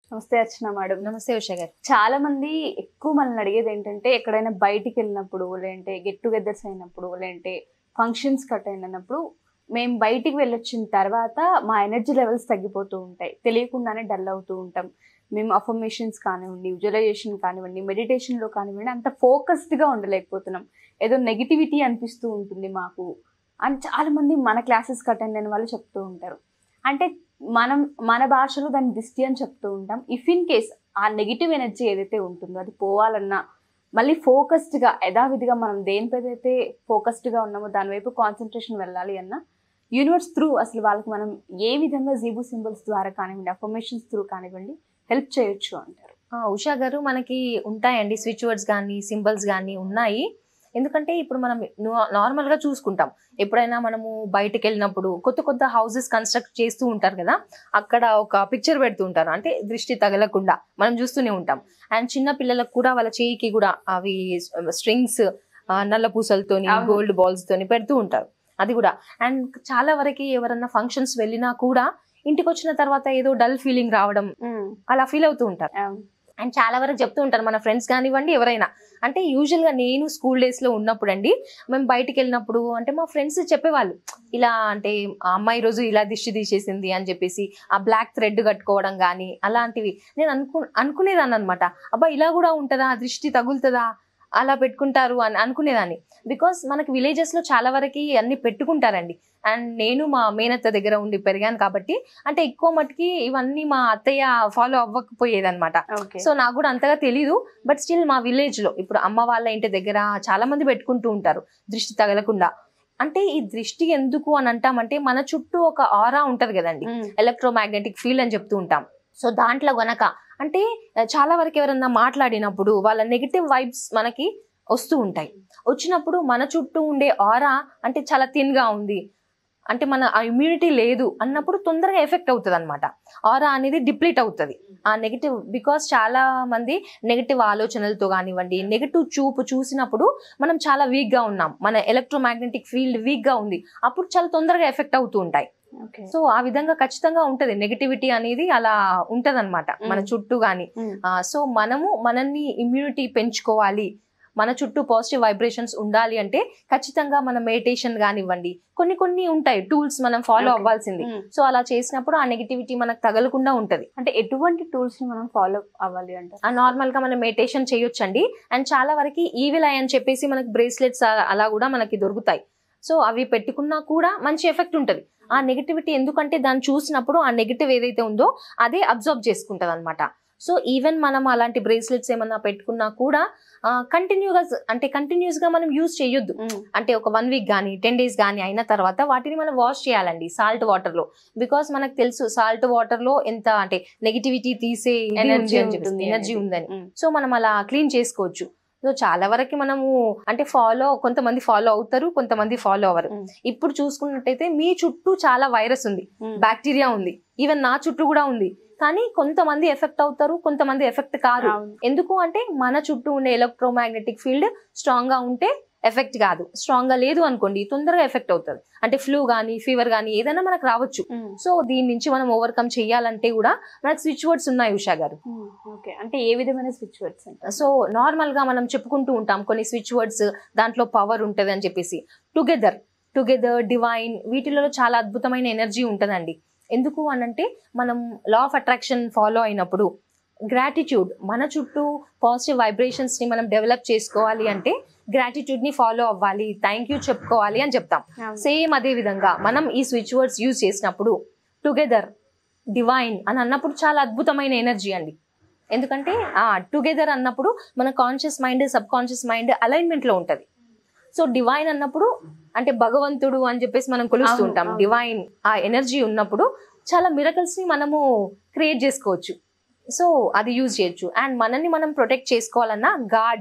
నమస్తే అర్చన మేడం నమస్తే ఉషా గారు చాలా మంది ఎక్కువ మనల్ని అడిగేది ఏంటంటే ఎక్కడైనా బయటికి వెళ్ళినప్పుడు లేదంటే గెట్ టుగెదర్స్ అయినప్పుడు లేదంటే ఫంక్షన్స్ కట్ అయినప్పుడు మేము బయటికి వెళ్ళొచ్చిన తర్వాత మా ఎనర్జీ లెవెల్స్ తగ్గిపోతూ ఉంటాయి తెలియకుండానే డల్ అవుతూ ఉంటాం మేము అఫర్మేషన్స్ కానివ్వండి విజువలైజేషన్ కానివ్వండి మెడిటేషన్లో కానివ్వండి అంత ఫోకస్డ్గా ఉండలేకపోతున్నాం ఏదో నెగిటివిటీ అనిపిస్తూ ఉంటుంది మాకు అని చాలా మంది మన క్లాసెస్ అటెండ్ అయిన వాళ్ళు చెప్తూ ఉంటారు అంటే మనం మన భాషలో దాన్ని దిష్టి అని చెప్తూ ఉంటాం ఇఫ్ ఇన్ కేస్ ఆ నెగిటివ్ ఎనర్జీ ఏదైతే ఉంటుందో అది పోవాలన్నా మళ్ళీ ఫోకస్డ్గా యథావిధిగా మనం దేనిపైదైతే ఫోకస్డ్గా ఉన్నామో దాని వైపు కాన్సన్ట్రేషన్ వెళ్ళాలి అన్న యూనివర్స్ త్రూ అసలు వాళ్ళకి మనం ఏ విధంగా జీబు సింబల్స్ ద్వారా కానివ్వండి అఫర్మేషన్స్ త్రూ కానివ్వండి హెల్ప్ చేయొచ్చు అంటారు ఆ, ఉషా గారు మనకి ఉంటాయండి స్విచ్ వర్డ్స్ కానీ సింబల్స్ కానీ ఉన్నాయి ఎందుకంటే ఇప్పుడు మనం నా- normal గా చూసుకుంటాం ఎప్పుడైనా మనము బయటకు వెళ్ళినప్పుడు కొత్త కొత్త హౌసెస్ కన్స్ట్రక్ట్ చేస్తూ ఉంటారు కదా అక్కడ ఒక పిక్చర్ పెడుతూ ఉంటారు అంటే దృష్టి తగలకుండా మనం చూస్తూనే ఉంటాం అండ్ చిన్న పిల్లలకు కూడా వాళ్ళ చేయికి కూడా అవి స్ట్రింగ్స్ నల్ల పూసలతోని అవును. గోల్డ్ బాల్స్ తోని పెడుతూ ఉంటారు అది కూడా అండ్ చాలా వరకు ఎవరన్నా ఫంక్షన్స్ వెళ్ళినా కూడా ఇంటికి వచ్చిన తర్వాత ఏదో డల్ ఫీలింగ్ రావడం అలా ఫీల్ అవుతూ ఉంటారు అండ్ చాలా వరకు చెప్తూ ఉంటారు మన ఫ్రెండ్స్ కానివ్వండి ఎవరైనా అంటే యూజువల్ గా నేను స్కూల్ డేస్ లో ఉన్నప్పుడు అండి మేము బయటికి వెళ్ళినప్పుడు అంటే మా ఫ్రెండ్స్ చెప్పేవాళ్ళు ఇలా అంటే ఆ అమ్మాయి రోజు ఇలా దిష్టి తీసేసింది అని చెప్పేసి ఆ బ్లాక్ థ్రెడ్ కట్టుకోవడం కానీ అలాంటివి నేను అనుకు అనుకునేదాన్ని అనమాట అబ్బా ఇలా కూడా ఉంటుందా దృష్టి తగులుతుందా అలా పెట్టుకుంటారు అని అనుకునేదాన్ని బికాస్ మనకి విలేజెస్ లో చాలా వరకు అన్ని పెట్టుకుంటారండి అండ్ నేను మా మేనత్త దగ్గర ఉండి పెరిగాను కాబట్టి అంటే ఎక్కువ మటుకి ఇవన్నీ మా అత్తయ్య ఫాలో అవ్వకపోయేది అనమాట ఓకే సో నాకు కూడా అంతగా తెలీదు బట్ స్టిల్ మా విలేజ్ లో ఇప్పుడు అమ్మ వాళ్ళ ఇంటి దగ్గర చాలా మంది పెట్టుకుంటూ ఉంటారు దృష్టి తగలకుండా అంటే ఈ దృష్టి ఎందుకు అని అంటామంటే మన చుట్టూ ఒక ఆరా ఉంటది కదండి ఎలక్ట్రోమాగ్నెటిక్ ఫీల్డ్ అని చెప్తూ ఉంటాం సో దాంట్లో గనక అంటే ఆ, చాలా వరకు ఎవరన్నా మాట్లాడినప్పుడు వాళ్ళ నెగిటివ్ వైబ్స్ మనకి వస్తూ ఉంటాయి వచ్చినప్పుడు మన చుట్టూ ఉండే ఆరా అంటే చాలా thin గా ఉంది అంటే మన ఆ ఇమ్యూనిటీ లేదు అన్నప్పుడు తొందరగా ఎఫెక్ట్ అవుతుంది అనమాట ఆరా అనేది డిప్లీట్ అవుతుంది ఆ నెగిటివ్ బికాస్ చాలా మంది నెగిటివ్ ఆలోచనలతో కానివ్వండి నెగిటివ్ చూపు చూసినప్పుడు మనం చాలా వీక్ గా ఉన్నాం మన ఎలక్ట్రోమాగ్నెటిక్ ఫీల్డ్ వీక్ గా ఉంది అప్పుడు చాలా తొందరగా ఎఫెక్ట్ అవుతూ ఉంటాయి ఓకే సో ఆ విధంగా ఖచ్చితంగా ఉంటది నెగిటివిటీ అనేది అలా ఉంటది మన Mm. చుట్టూ గాని సో మనము మనల్ని ఇమ్యూనిటీ పెంచుకోవాలి మన చుట్టూ పాజిటివ్ వైబ్రేషన్స్ ఉండాలి అంటే ఖచ్చితంగా మన మెడిటేషన్ కానివ్వండి కొన్ని కొన్ని ఉంటాయి టూల్స్ మనం ఫాలో Okay. అవ్వాల్సింది సో అలా చేసినప్పుడు ఆ నెగిటివిటీ మనకు తగలకుండా ఉంటది అంటే ఎటువంటి టూల్స్ ని మనం ఫాలో అవ్వాలి అంటారు ఆ నార్మల్ గా మనం మెడిటేషన్ చేయొచ్చండి అండ్ చాలా వరకు ఈవిల్ ఐ అని చెప్పేసి మనకి బ్రేస్లెట్స్ అలా కూడా మనకి దొరుకుతాయి సో అవి పెట్టుకున్నా కూడా మంచి ఎఫెక్ట్ ఉంటుంది ఆ నెగిటివిటీ ఎందుకంటే దాన్ని చూసినప్పుడు ఆ నెగిటివ్ ఏదైతే ఉందో అదే అబ్జర్వ్ చేసుకుంటది అనమాట సో ఈవెన్ మనం అలాంటి బ్రేస్లెట్స్ ఏమన్నా పెట్టుకున్నా కూడా కంటిన్యూగా అంటే కంటిన్యూస్ గా మనం యూజ్ చేయొద్దు అంటే ఒక వన్ వీక్ కానీ టెన్ డేస్ కానీ అయిన తర్వాత వాటిని మనం వాష్ చేయాలండి సాల్ట్ వాటర్ లో బికాస్ మనకు తెలుసు సాల్ట్ వాటర్ లో ఎంత అంటే నెగిటివిటీ తీసే Energy ఎనర్జీ ఉంటుంది ఎనర్జీ అనేది. ఉందని Mm. సో మనం అలా క్లీన్ చేసుకోవచ్చు సో చాలా వరకు మనము అంటే ఫాలో కొంతమంది ఫాలో అవుతారు కొంతమంది ఫాలో అవ్వరు Mm. ఇప్పుడు చూసుకున్నట్టయితే మీ చుట్టూ చాలా వైరస్ ఉంది బ్యాక్టీరియా ఉంది ఈవెన్ నా చుట్టూ కూడా ఉంది కానీ కొంతమంది ఎఫెక్ట్ అవుతారు కొంతమంది ఎఫెక్ట్ కాదు అవును. ఎందుకు అంటే మన చుట్టూ ఉండే ఎలక్ట్రోమాగ్నెటిక్ ఫీల్డ్ స్ట్రాంగ్ గా ఉంటే ఎఫెక్ట్ కాదు స్ట్రాంగ్ గా లేదు అనుకోండి తొందరగా ఎఫెక్ట్ అవుతుంది అంటే ఫ్లూ కానీ ఫీవర్ కానీ ఏదైనా మనకు రావచ్చు ఉమ్. సో దీని నుంచి మనం ఓవర్కమ్ చేయాలంటే కూడా మనకు స్విచ్ వర్డ్స్ ఉన్నాయి ఉషా గారు ఉమ్. ఓకే అంటే ఏ విధమైన స్విచ్ వర్డ్స్ అంటారు సో నార్మల్ గా మనం చెప్పుకుంటూ ఉంటాం కొన్ని స్విచ్ వర్డ్స్ దాంట్లో పవర్ ఉంటది అని చెప్పేసి టుగెదర్ టుగెదర్ డివైన్ వీటిలో చాలా అద్భుతమైన ఎనర్జీ ఉంటదండి ఎందుకు అనంటే మనం లా ఆఫ్ అట్రాక్షన్ ఫాలో అయినప్పుడు గ్రాటిట్యూడ్ మన చుట్టూ పాజిటివ్ వైబ్రేషన్స్ ని మనం డెవలప్ చేసుకోవాలి అంటే గ్రాటిట్యూడ్ ని ఫాలో అవ్వాలి థ్యాంక్ యూ చెప్పుకోవాలి అని చెప్తాం సేమ్ అదే విధంగా మనం ఈ స్విచ్ వర్డ్స్ యూజ్ చేసినప్పుడు టుగెదర్ డివైన్ అని అన్నప్పుడు చాలా అద్భుతమైన ఎనర్జీ అండి ఎందుకంటే ఆ టుగెదర్ అన్నప్పుడు మన conscious mind sub conscious mind alignment లో ఉంటది సో డివైన్ అన్నప్పుడు అంటే భగవంతుడు అని చెప్పేసి మనం కొలుస్తూ అవును, ఉంటాం అవును. డివైన్ ఆ ఎనర్జీ ఉన్నప్పుడు చాలా మిరకల్స్ ని మనము క్రియేట్ చేసుకోవచ్చు సో అది యూజ్ చేయొచ్చు అండ్ మనల్ని మనం ప్రొటెక్ట్ చేసుకోవాలన్నా god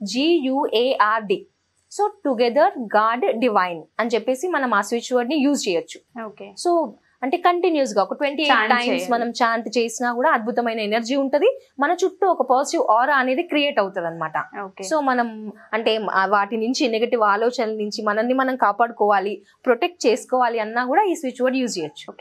G U A R D so together god divine అని చెప్పేసి మనం ఆ స్విచ్ వర్డ్ ని యూజ్ చేయొచ్చు ఓకే సో అంటే కంటిన్యూస్ గా ఒక ట్వంటీ ఎయిట్ Chant టైమ్స్ చేయాలి. మనం చాంట్ చేసినా కూడా అద్భుతమైన ఎనర్జీ ఉంటది మన చుట్టూ ఒక పాజిటివ్ ఆరా అనేది క్రియేట్ అవుతుంది అనమాట ఓకే సో మనం అంటే ఆ వాటి నుంచి నెగటివ్ ఆలోచనల నుంచి మనల్ని మనం కాపాడుకోవాలి ప్రొటెక్ట్ చేసుకోవాలి అన్నా కూడా ఈ స్విచ్ వర్డ్ యూజ్ చేయొచ్చు ఓకే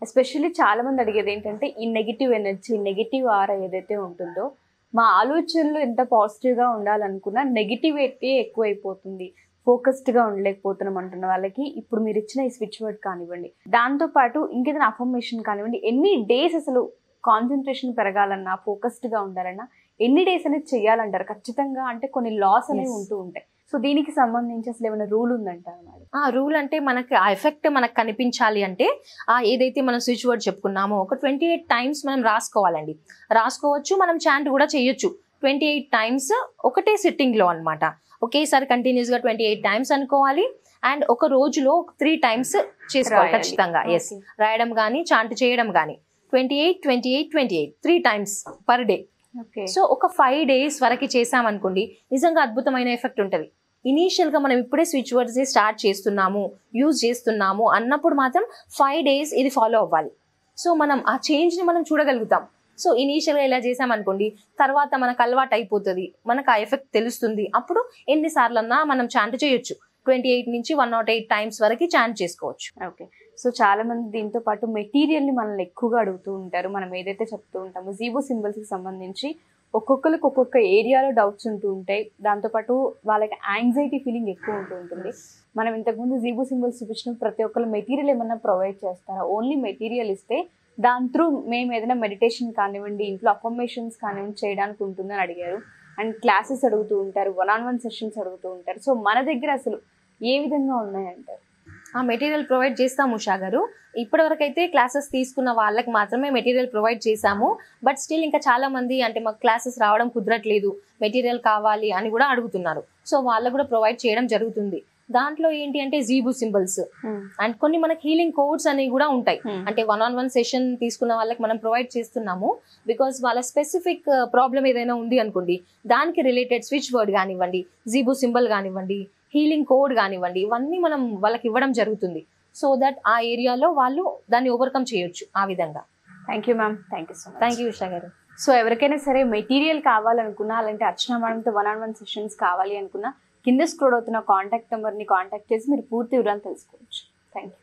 ఎస్పెషల్లీ చాలా మంది అడిగేది ఏంటంటే ఈ నెగిటివ్ ఎనర్జీ నెగిటివ్ ఆరా ఏదైతే ఉంటుందో మా ఆలోచనలు ఎంత పాజిటివ్గా ఉండాలనుకున్నా నెగిటివిటీ ఎక్కువైపోతుంది ఫోకస్డ్గా ఉండలేకపోతున్నాం అంటున్న వాళ్ళకి ఇప్పుడు మీరు ఇచ్చిన ఈ స్విచ్ వర్డ్ కానివ్వండి దాంతోపాటు ఇంకేదైనా అఫర్మేషన్ కానివ్వండి ఎన్ని డేస్ అసలు కాన్సన్ట్రేషన్ పెరగాలన్నా ఫోకస్డ్గా ఉండాలన్నా ఎన్ని డేస్ అనేది చేయాలంటారు ఖచ్చితంగా అంటే కొన్ని లాస్ అనేవి Yes. ఉంటూ ఉంటాయి సో దీనికి సంబంధించి అసలు ఏమైనా రూల్ ఉందంటారు మేడం ఆ రూల్ అంటే మనకి ఆ ఎఫెక్ట్ మనకు కనిపించాలి అంటే ఆ ఏదైతే మనం స్విచ్ వర్డ్ చెప్పుకున్నామో ఒక ట్వంటీ ఎయిట్ టైమ్స్ మనం రాసుకోవాలండి రాసుకోవచ్చు మనం చాంట్ కూడా చేయొచ్చు ట్వంటీ ఎయిట్ టైమ్స్ ఒకటే సిట్టింగ్ లో అనమాట ఒకేసారి కంటిన్యూస్ గా ట్వంటీ ఎయిట్ టైమ్స్ అనుకోవాలి అండ్ ఒక రోజులో త్రీ టైమ్స్ చేసుకోవాలి రాయాలి. ఖచ్చితంగా ఎస్ Okay. రాయడం కానీ చాంట్ చేయడం కానీ twenty eight twenty eight twenty eight three times per day okay so ఒక ఫైవ్ డేస్ వరకు చేసామనుకోండి నిజంగా అద్భుతమైన ఎఫెక్ట్ ఉంటుంది ఇనీషియల్గా మనం ఇప్పుడే స్విచ్ వర్డ్స్ స్టార్ట్ చేస్తున్నాము యూజ్ చేస్తున్నాము అన్నప్పుడు మాత్రం ఫైవ్ డేస్ ఇది ఫాలో అవ్వాలి సో మనం ఆ చేంజ్ని మనం చూడగలుగుతాం సో ఇనీషియల్గా ఇలా చేసామనుకోండి తర్వాత మనకు అలవాటు అయిపోతుంది మనకు ఆ ఎఫెక్ట్ తెలుస్తుంది అప్పుడు ఎన్నిసార్లు అన్నా మనం చాంట్ చేయొచ్చు ట్వంటీ ఎయిట్ నుంచి వన్ నాట్ ఎయిట్ టైమ్స్ వరకు చాంట్ చేసుకోవచ్చు ఓకే సో చాలా మంది దీంతో పాటు మెటీరియల్ ని మనల్ని ఎక్కువగా అడుగుతూ ఉంటారు మనం ఏదైతే చెప్తూ ఉంటామో జీవో సింబల్స్ కి సంబంధించి ఒక్కొక్కరికి ఒక్కొక్క ఏరియాలో డౌట్స్ ఉంటూ ఉంటాయి దాంతోపాటు వాళ్ళకి యాంగ్జైటీ ఫీలింగ్ ఎక్కువ ఉంటూ ఉంటుంది మనం ఇంతకుముందు జీబో సింబల్స్ చూపించిన ప్రతి ఒక్కరు మెటీరియల్ ఏమన్నా ప్రొవైడ్ చేస్తారా ఓన్లీ మెటీరియల్ ఇస్తే దాని త్రూ మేము ఏదైనా మెడిటేషన్ కానివ్వండి ఇంట్లో అఫర్మేషన్స్ కానివ్వండి చేయడానికి ఉంటుందని అడిగారు అండ్ క్లాసెస్ అడుగుతూ ఉంటారు వన్ ఆన్ వన్ సెషన్స్ అడుగుతూ ఉంటారు సో మన దగ్గర అసలు ఏ విధంగా ఉన్నాయంటారు ఆ మెటీరియల్ ప్రొవైడ్ చేస్తాం ఉషా గారు ఇప్పటివరకు అయితే క్లాసెస్ తీసుకున్న వాళ్ళకి మాత్రమే మెటీరియల్ ప్రొవైడ్ చేశాము బట్ స్టిల్ ఇంకా చాలా మంది అంటే మాకు క్లాసెస్ రావడం కుదరట్లేదు మెటీరియల్ కావాలి అని కూడా అడుగుతున్నారు సో వాళ్ళకు కూడా ప్రొవైడ్ చేయడం జరుగుతుంది దాంట్లో ఏంటి అంటే జీబు సింబల్స్ అండ్ కొన్ని మనకి హీలింగ్ కోడ్స్ అనేవి కూడా ఉంటాయి అంటే వన్ ఆన్ వన్ సెషన్ తీసుకున్న వాళ్ళకి మనం ప్రొవైడ్ చేస్తున్నాము బికాస్ వాళ్ళ స్పెసిఫిక్ ప్రాబ్లం ఏదైనా ఉంది అనుకోండి దానికి రిలేటెడ్ స్విచ్ వర్డ్ కానివ్వండి జీబు సింబల్ కానివ్వండి హీలింగ్ కోడ్ కానివ్వండి ఇవన్నీ మనం వాళ్ళకి ఇవ్వడం జరుగుతుంది సో దట్ ఆ ఏరియాలో వాళ్ళు దాన్ని ఓవర్కమ్ చేయొచ్చు ఆ విధంగా thank you ma'am thank you so much thank you Usha garu so ఎవరికైనా సరే మెటీరియల్ కావాలనుకున్నా అలాంటి అర్చన మేడంతో వన్ ఆన్ వన్ సెషన్స్ కావాలి అనుకున్నా కింద స్క్రోడ్ అవుతున్న కాంటాక్ట్ నెంబర్ని కాంటాక్ట్ చేసి మీరు పూర్తి వివరాలు తెలుసుకోవచ్చు థ్యాంక్ యూ